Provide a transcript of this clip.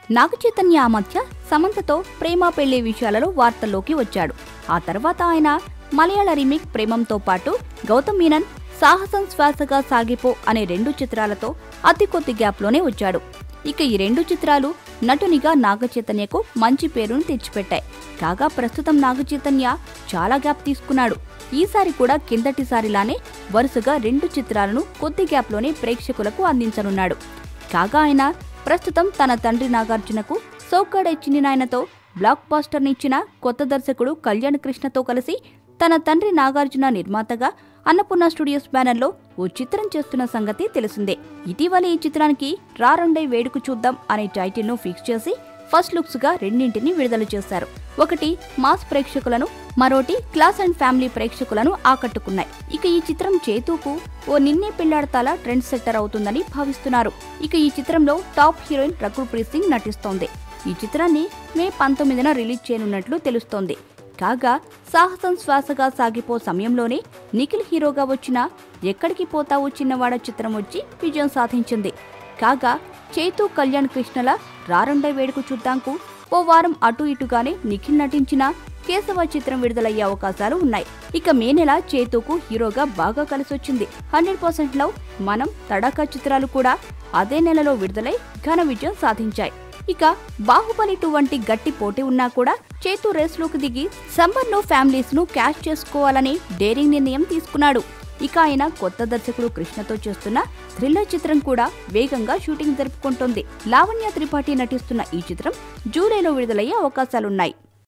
నాగ చైతన్య ఆ మధ్య సమంతతో ప్రేమ పెళ్లి విషయాలలో వార్తల్లోకి వచ్చాడు ఆ తర్వాత ఆయన మలయాళ రీమేక్ ప్రేమంతో పాటు గౌతమ్ మీనన్ సాహసం శ్వాసగా సాగిపో అనే రెండు చిత్రాలతో అతి కొద్ది గ్యాప్లోనే వచ్చాడు ఇక ఈ రెండు చిత్రాలు నటునిగా నాగ చైతన్యకు మంచి పేరును తెచ్చిపెట్టాయి కాగా ప్రస్తుతం నాగ చైతన్య చాలా గ్యాప్ తీసుకున్నాడు ఈసారి కూడా కిందటిసారిలానే వరుసగా రెండు చిత్రాలను కొద్ది గ్యాప్లోనే ప్రేక్షకులకు అందించనున్నాడు కాగా ఆయన ప్రస్తుతం తన తండ్రి నాగార్జునకు సోగ్గాడే చిన్ని నాయనతో బ్లాక్ బాస్టర్నిచ్చిన కొత్త దర్శకుడు కళ్యాణ్ కృష్ణతో కలిసి తన తండ్రి నాగార్జున నిర్మాతగా అన్నపూర్ణ స్టూడియోస్ బ్యానర్లో ఓ చిత్రం చేస్తున్న సంగతి తెలిసిందే ఇటీవల ఈ చిత్రానికి రారండై వేడుకు చూద్దాం అనే టైటిల్ను ఫిక్స్ చేసి ఫస్ట్ లుక్స్ గా రెండింటిని విడుదల చేశారు ఒకటి మాస్ ప్రేక్షకులను మరోటి క్లాస్ అండ్ ఫ్యామిలీ ప్రేక్షకులను ఆకట్టుకున్నాయి ఇక ఈ చిత్రం చేతూకు ఓ నిన్నే పెళ్లాడతాల ట్రెండ్ సెట్టర్ అవుతుందని భావిస్తున్నారు ఇక ఈ చిత్రంలో టాప్ హీరోయిన్ రకుల్ ప్రీత్ సింగ్ నటిస్తోంది ఈ చిత్రాన్ని మే పంతొమ్మిదిన రిలీజ్ చేయనున్నట్లు తెలుస్తోంది కాగా సాహసం శ్వాసగా సాగిపో సమయంలోనే నిఖిల్ హీరోగా వచ్చిన ఎక్కడికి పోతావు చిన్నవాడ చిత్రం వచ్చి విజయం సాధించింది కాగా చేతు కళ్యాణ్ కృష్ణల రారండై వేడుకు చూద్దాంకు ఓ వారం అటు ఇటుగానే నిఖిల్ నటించిన కేశవ చిత్రం విడుదలయ్యే అవకాశాలు ఉన్నాయి ఇక మే నెల చేతుకు హీరోగా బాగా కలిసొచ్చింది హండ్రెడ్ పర్సెంట్ లవ్ మనం తడాకా చిత్రాలు కూడా అదే నెలలో విడుదలై ఘన విజయం సాధించాయి ఇక బాహుబలి టూ వంటి గట్టి పోటీ ఉన్నా కూడా చేతు రేస్లోకి దిగి సమ్మర్ ను ఫ్యామిలీస్ ను క్యాష్ చేసుకోవాలని డేరింగ్ నిర్ణయం తీసుకున్నాడు ఇక ఆయన కొత్త దర్శకుడు కృష్ణతో చేస్తున్న థ్రిల్లర్ చిత్రం కూడా వేగంగా షూటింగ్ జరుపుకుంటోంది లావణ్య త్రిపాఠి నటిస్తున్న ఈ చిత్రం జూలైలో విడుదలయ్యే అవకాశాలున్నాయి